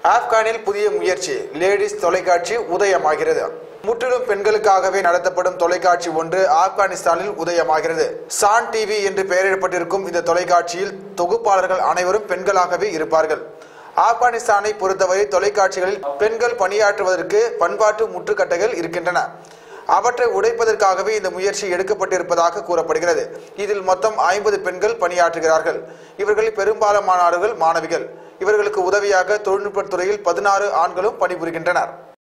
ஆப்கானில் புதிய முயற்சி லேடிஸ் தொலைக்காட்சி உதயமாகிறது முற்றிலும் பெண்களுக்காகவே நடத்தப்படும் தொலைக்காட்சி ஒன்று ஆப்கானிஸ்தானில் உதயமாகிறது சான் டிவி என்று பெயரிடப்பட்டிருக்கும் இந்த தொலைக்காட்சியில் தொகுப்பாளர்கள் அனைவரும் பெண்களாகவே இருப்பார்கள் ஆப்கானிஸ்தானை பொறுத்தவரை தொலைக்காட்சிகளில் பெண்கள் பணியாற்றுவதற்கு பண்பாட்டு முற்றுக்கட்டைகள் இருக்கின்றன அவற்றை உடைப்பதற்காகவே இந்த முயற்சி எடுக்கப்பட்டிருப்பதாக கூறப்படுகிறது இதில் மொத்தம் ஐம்பது பெண்கள் பணியாற்றுகிறார்கள் இவர்களில் பெரும்பாலானவர்கள் மாணவிகள் இவர்களுக்கு உதவியாக தொழில்நுட்பத் துறையில் பதினாறு ஆண்களும் பணிபுரிகின்றனர்